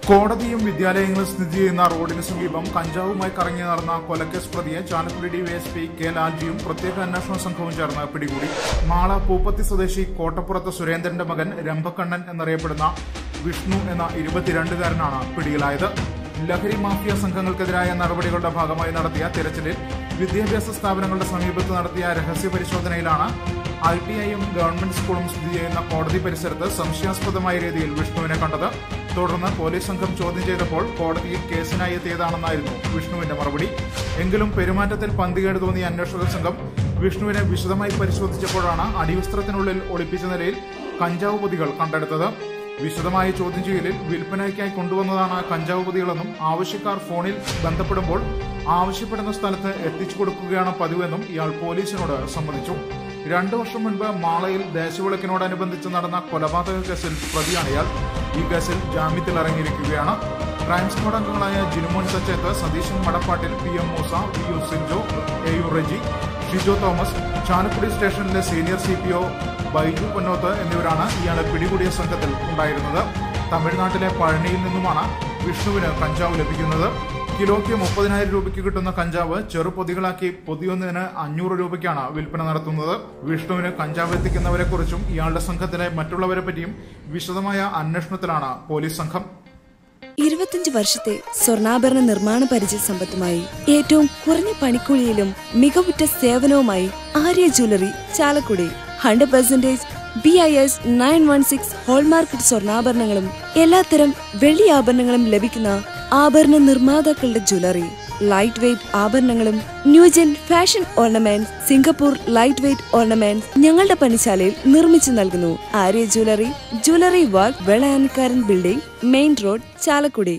കോടതിയും വിദ്യാലയങ്ങളും സ്ഥിതി ചെയ്യുന്ന റോഡിന് സമീപം കഞ്ചാവുമായി കറങ്ങി നടന്ന കൊലക്കേസ് പ്രതിയെ ചാലക്കുടി ഡിവൈഎസ്പി കെ ലാൽജിയും പ്രത്യേക അന്വേഷണ സംഘവും ചേർന്ന് പിടികൂടി മാള പൂപ്പത്തി സ്വദേശി കോട്ടപ്പുറത്ത് സുരേന്ദ്രന്റെ മകൻ രംഭക്കണ്ണൻ എന്നറിയപ്പെടുന്ന വിഷ്ണു എന്ന ഇരുപത്തിരണ്ടുകാരനാണ് പിടിയിലായത് ലഹരി മാഫിയ സംഘങ്ങൾക്കെതിരായ നടപടികളുടെ ഭാഗമായി നടത്തിയ തിരച്ചിലിൽ വിദ്യാഭ്യാസ സ്ഥാപനങ്ങളുടെ സമീപത്ത് നടത്തിയ രഹസ്യ പരിശോധനയിലാണ് ഐ ടി ഐയും ഗവൺമെന്റ് സ്കൂളും സ്ഥിതി ചെയ്യുന്ന കോടതി പരിസരത്ത് സംശയാസ്പദമായ രീതിയിൽ വിഷ്ണുവിനെ കണ്ടത് തുടർന്ന് പോലീസ് സംഘം ചോദ്യം ചെയ്തപ്പോൾ കോടതിയിൽ കേസിനായി എത്തിയതാണെന്നായിരുന്നു വിഷ്ണുവിന്റെ മറുപടി എങ്കിലും പെരുമാറ്റത്തിൽ പന്തികേട് തോന്നിയ അന്വേഷക സംഘം വിഷ്ണുവിനെ വിശദമായി പരിശോധിച്ചപ്പോഴാണ് അടിവസ്ത്രത്തിനുള്ളിൽ ഒളിപ്പിച്ച നിലയിൽ കഞ്ചാവ് പൊതികൾ കണ്ടെടുത്തത് വിശദമായ ചോദ്യം ചെയ്യലിൽ വിൽപ്പനയ്ക്കായി കൊണ്ടുവന്നതാണ് കഞ്ചാവ് പൊതികളെന്നും ആവശ്യക്കാർ ഫോണിൽ ബന്ധപ്പെടുമ്പോൾ ആവശ്യപ്പെടുന്ന സ്ഥലത്ത് എത്തിച്ചു കൊടുക്കുകയാണ് പതിവെന്നും ഇയാൾ പോലീസിനോട് സമ്മതിച്ചു രണ്ടു വർഷം മുൻപ് മാളയിൽ ദേശവിളക്കിനോടനുബന്ധിച്ച് നടന്ന കൊലപാതക കേസിൽ പ്രതിയാണ് ഇയാൾ ഈ കേസിൽ ജാമ്യത്തിൽ ഇറങ്ങിയിരിക്കുകയാണ് ക്രൈം സ്ക്വാഡ് അംഗങ്ങളായ Jinumon Sacheth Satheesan Madappattil P M Moosa V U Sinjo A U Reji Shijo Thomas Chalakudy സ്റ്റേഷനിലെ senior C P O Baiju Ponnoth എന്നിവരാണ് ഇയാളെ പിടികൂടിയ സംഘത്തിൽ ഉണ്ടായിരുന്നത് തമിഴ്നാട്ടിലെ പഴനിയിൽ നിന്നുമാണ് വിഷ്ണുവിന് കഞ്ചാവ് ലഭിക്കുന്നത് കിലോയ്ക്ക് മുപ്പതിനായിരം രൂപയ്ക്ക് കിട്ടുന്ന കഞ്ചാവ് ചെറുപൊതികളാക്കി പൊതിയൊന്നിന് അഞ്ഞൂറ് രൂപയ്ക്കാണ് വിൽപ്പന നടത്തുന്നത് വിഷ്ണുവിന് കഞ്ചാവ് എത്തിക്കുന്നവരെ കുറിച്ചും ഇയാളുടെ സംഘത്തിലെ മറ്റുള്ളവരെ പറ്റിയും വിശദമായ അന്വേഷണത്തിലാണ് പോലീസ് സംഘം ഇരുപത്തിയഞ്ച് വർഷത്തെ സ്വർണ്ണാഭരണ നിർമ്മാണ പരിചയ സമ്പത്തുമായി ഏറ്റവും കുറഞ്ഞ പണിക്കൂലിയിലും മികവുറ്റ സേവനവുമായി Arya jewellery Chalakudy hundred percentage B I S nine one six hallmarked സ്വർണ്ണാഭരണങ്ങളും എല്ലാത്തരം വെള്ളി ആഭരണങ്ങളും ലഭിക്കുന്ന ആഭരണ നിർമ്മാതാക്കളുടെ ജ്വല്ലറി ലൈറ്റ് വെയ്റ്റ് ആഭരണങ്ങളും new gen fashion ornament Singapore light weight ornament ഞങ്ങളുടെ പണിശാലയിൽ നിർമ്മിച്ചു നൽകുന്നു Arya jewellery jewellery work Velayanikkaran building main road Chalakudy